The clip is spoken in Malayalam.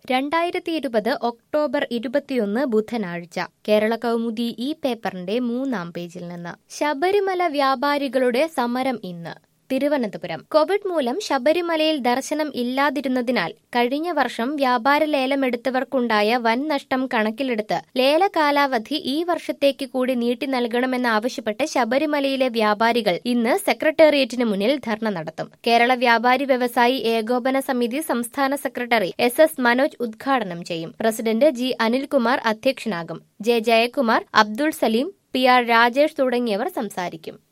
രണ്ടായിരത്തി ഇരുപത് ഒക്ടോബർ ഇരുപത്തിയൊന്ന് ബുധനാഴ്ച കേരള കൗമുദി ഈ പേപ്പറിന്റെ മൂന്നാം പേജിൽ നിന്ന് ശബരിമല വ്യാപാരികളുടെ സമരം ഇന്ന് തിരുവനന്തപുരം കോവിഡ് മൂലം ശബരിമലയിൽ ദർശനം ഇല്ലാതിരുന്നതിനാൽ കഴിഞ്ഞ വർഷം വ്യാപാര ലേലമെടുത്തവർക്കുണ്ടായ വൻ നഷ്ടം കണക്കിലെടുത്ത് ലേല കാലാവധി ഈ വർഷത്തേക്ക് കൂടി നീട്ടി നൽകണമെന്നാവശ്യപ്പെട്ട് ശബരിമലയിലെ വ്യാപാരികൾ ഇന്ന് സെക്രട്ടേറിയറ്റിന് മുന്നിൽ ധർണ നടത്തും കേരള വ്യാപാരി വ്യവസായി ഏകോപന സമിതി സംസ്ഥാന സെക്രട്ടറി എസ് എസ് മനോജ് ഉദ്ഘാടനം ചെയ്യും പ്രസിഡന്റ് ജി അനിൽകുമാർ അധ്യക്ഷനാകും J Jayakumar Abdul Saleem P R Rajesh തുടങ്ങിയവർ സംസാരിക്കും